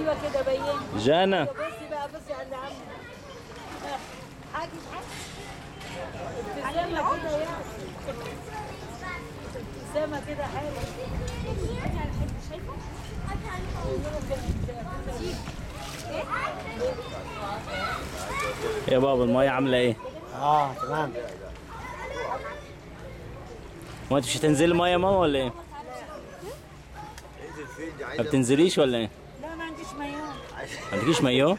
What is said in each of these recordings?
ايوه كده بين جانا بصي بقى بصي عند عمي حاجة ابتسامة كده يعني ابتسامة كده حلوة يا بابا المية عاملة ايه؟ اه تمام ما انت مش هتنزلي مية يا ماما ولا ايه؟ ما بتنزليش ولا ايه؟ لا ما عنديش مايون ما عندكيش مايو؟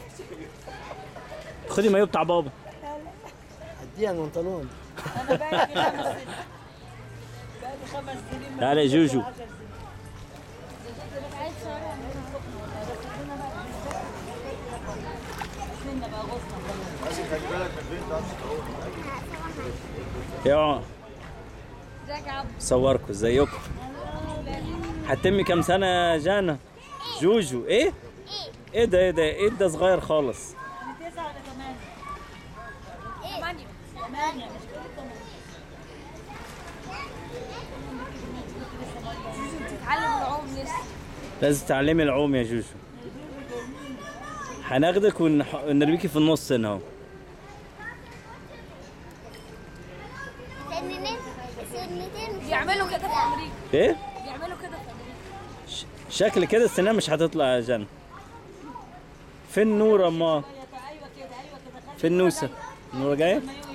خدي مايو بتاع بابا اديها البنطلون انا بقالي خمس سنين بقالي خمس سنين تعالى يا جوجو سنة بقى غصنا يا صوركم ازيكم هتمي كام سنة يا جانا؟ جوجو ايه؟ ايه ده ايه ده ايه ده صغير خالص من تسعة لثمانية ثمانية ثمانية مش بقول ثمانية تتعلم العوم لسه لازم تعلمي العوم يا جوجو هناخدك ونح- ونرميكي في النص هنا اهو سنتين سنتين بيعملوا كده في امريكا ايه؟ بيعملوا كده في امريكا ش- شكل كده السنان مش هتطلع يا جنى فين نورة ما ايوه كده ايوه كده خلي فين نوسة نورة جاية المايون